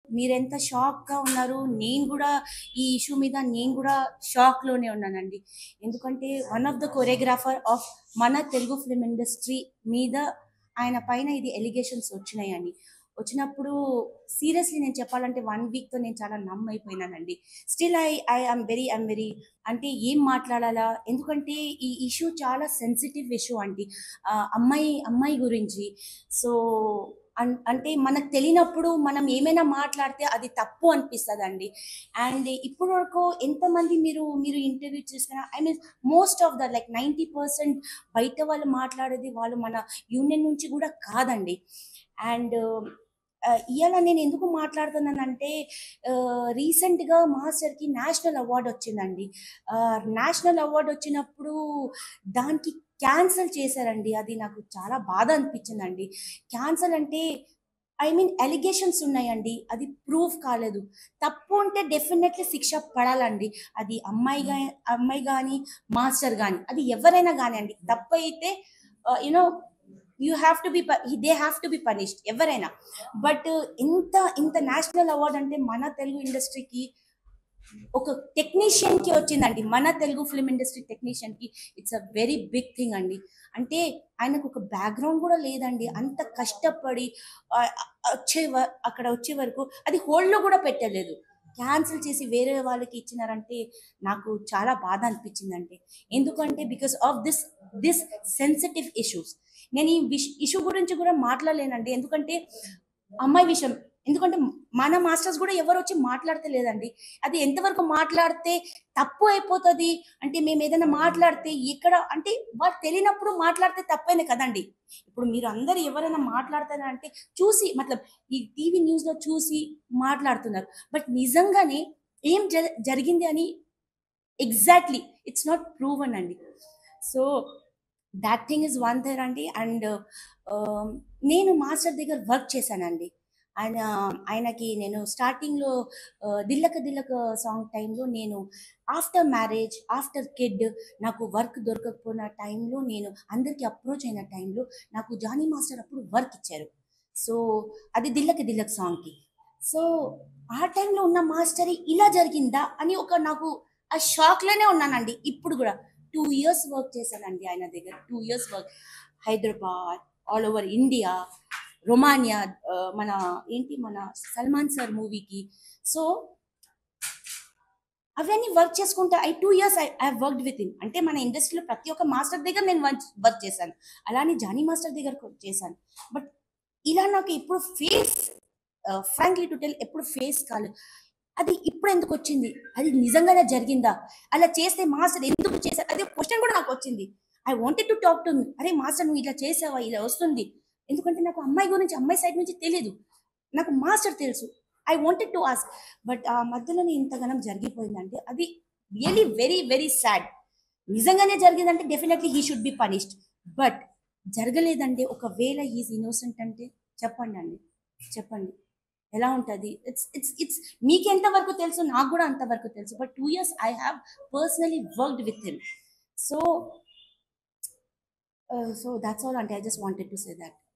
మీరెంత షాక్గా ఉన్నారు నేను కూడా ఈ ఇష్యూ మీద నేను కూడా షాక్లోనే ఉన్నానండి ఎందుకంటే one of the choreographer of మన తెలుగు ఫిల్మ్ ఇండస్ట్రీ మీద ఆయన పైన ఇది ఎలిగేషన్స్ వచ్చినాయండి వచ్చినప్పుడు సీరియస్లీ నేను చెప్పాలంటే వన్ వీక్తో నేను చాలా నమ్ అయిపోయినానండి still I I am very I'm very అంటే ఏం మాట్లాడాలా ఎందుకంటే ఈ ఇష్యూ చాలా సెన్సిటివ్ ఇష్యూ అండి ఆ, అమ్మాయి అమ్మాయి గురించి సో అన్- అంటే మనకు తెలియనప్పుడు మనం ఏమైనా మాట్లాడితే అది తప్పు అనిపిస్తుంది అండి అండ్ ఇప్పటి వరకు ఎంతమంది మీరు మీరు ఇంటర్వ్యూ చేసుకున్నా I mean most of the like ninety percent బయట వాళ్ళు మాట్లాడేది వాళ్ళు మన యూనియన్ నుంచి కూడా కాదండి అండ్ ఇవాళ నేను ఎందుకు మాట్లాడుతున్నానంటే రీసెంట్గా మాస్టర్కి నేషనల్ అవార్డు వచ్చిందండి నేషనల్ అవార్డు వచ్చినప్పుడు దానికి క్యాన్సిల్ చేశారండి అది నాకు చాలా బాధ అనిపించిందండి క్యాన్సల్ అంటే ఐ మీన్ ఎలిగేషన్స్ ఉన్నాయండి అది ప్రూఫ్ కాలేదు తప్పు అంటే డెఫినెట్లీ శిక్ష పడాలండి అది అమ్మాయి గా అమ్మాయి కానీ మాస్టర్ కానీ అది ఎవరైనా కానీ అండి తప్పు అయితే you know you have to be they have to be punished ఎవరైనా బట్ ఇంత ఇంత నేషనల్ అవార్డ్ అంటే మన తెలుగు ఇండస్ట్రీకి ఒక టెక్నీషియన్ కి వచ్చిందండి మన తెలుగు ఫిల్మ్ ఇండస్ట్రీ టెక్నీషియన్ కి it's a very big thing అండి అంటే ఆయనకు ఒక బ్యాక్గ్రౌండ్ కూడా లేదండి అంత కష్టపడి ఆ, వచ్చే వ- అక్కడ వచ్చే వరకు అది హోల్డ్ లో కూడా పెట్టలేదు క్యాన్సిల్ చేసి వేరే వాళ్ళకి ఇచ్చినారంటే నాకు చాలా బాధ అనిపించిందండి ఎందుకంటే because of this this sensitive issues నేను ఈ ఇష్యూ గురించి కూడా మాట్లాడలేనండి ఎందుకంటే అమ్మాయి విషయం ఎందుకంటే మన మాస్టర్స్ కూడా ఎవరు వచ్చి మాట్లాడతలేదండి అది ఎంతవరకు మాట్లాడితే తప్పు అయిపోతుంది అంటే మేము ఏదైనా మాట్లాడితే ఇక్కడ అంటే వాళ్ళు తెలియనప్పుడు మాట్లాడితే తప్పైనా కదండి ఇప్పుడు మీరు అందరు ఎవరైనా మాట్లాడతారంటే చూసి మతలబ్ ఈ టీవీ న్యూస్ లో చూసి మాట్లాడుతున్నారు బట్ నిజంగానే ఏం జ- జరిగింది అని ఎగ్జాక్ట్లీ ఇట్స్ నాట్ ప్రూవన్ అండి so that thing is one there అండి అండ్ నేను మాస్టర్ దగ్గర వర్క్ చేశానండి ఆయన ఆయనకి నేను స్టార్టింగ్లో దిల్లక దిల్లక సాంగ్ టైంలో నేను ఆఫ్టర్ మ్యారేజ్ ఆఫ్టర్ కిడ్ నాకు వర్క్ దొరకకపోయిన టైంలో నేను అందరికీ అప్రోచ్ అయిన టైంలో నాకు జానీ మాస్టర్ అప్పుడు వర్క్ ఇచ్చారు సో అది దిల్లక దిల్లక సాంగ్కి సో ఆ టైంలో ఉన్న మాస్టర్ ఇలా జరిగిందా అని ఒక నాకు ఆ షాక్లోనే ఉన్నానండి ఇప్పుడు కూడా టూ ఇయర్స్ వర్క్ చేశానండి ఆయన దగ్గర two years work Hyderabad all over India Romania ఆ, మన ఏంటి మన సల్మాన్ సార్ మూవీకి సో అవన్నీ వర్క్ చేసుకుంటా I two years I I worked with him అంటే మన ఇండస్ట్రీలో ప్రతి ఒక్క మాస్టర్ దగ్గర నేను వర్క్ చేశాను అలానే జానీ మాస్టర్ దగ్గర కూడా చేశాను బట్ ఇలా నాకు ఇప్పుడు ఫేస్ ఫ్రాంక్లీ టు టెల్ ఎప్పుడు ఫేస్ కాలేదు అది ఇప్పుడు ఎందుకు వచ్చింది అది నిజంగానే జరిగిందా అలా చేస్తే మాస్టర్ ఎందుకు చేశారు అదే క్వశ్చన్ కూడా నాకు వచ్చింది I wanted to talk to me అరే మాస్టర్ నువ్వు ఇలా చేసావా ఇలా వస్తుంది ఎందుకంటే నాకు అమ్మాయి గురించి అమ్మాయి సైడ్ నుంచి తెలియదు నాకు మాస్టర్ తెలుసు I wanted to ask but ఆ మధ్యలోనే ఇంతగానం జరిగిపోయిందంటే అది రియలీ వెరీ వెరీ సాడ్ నిజంగానే జరిగిందంటే definitely he should be punished but జరగలేదంటే ఒకవేళ ఈజ్ ఇన్నోసెంట్ అంటే చెప్పండి అండి చెప్పండి ఎలా ఉంటుంది ఇట్స్ ఇట్స్ ఇట్స్ మీకు ఎంతవరకు తెలుసు నాకు కూడా అంతవరకు తెలుసు but two years I have personally worked with him so so that's all అంటే I just wanted to say that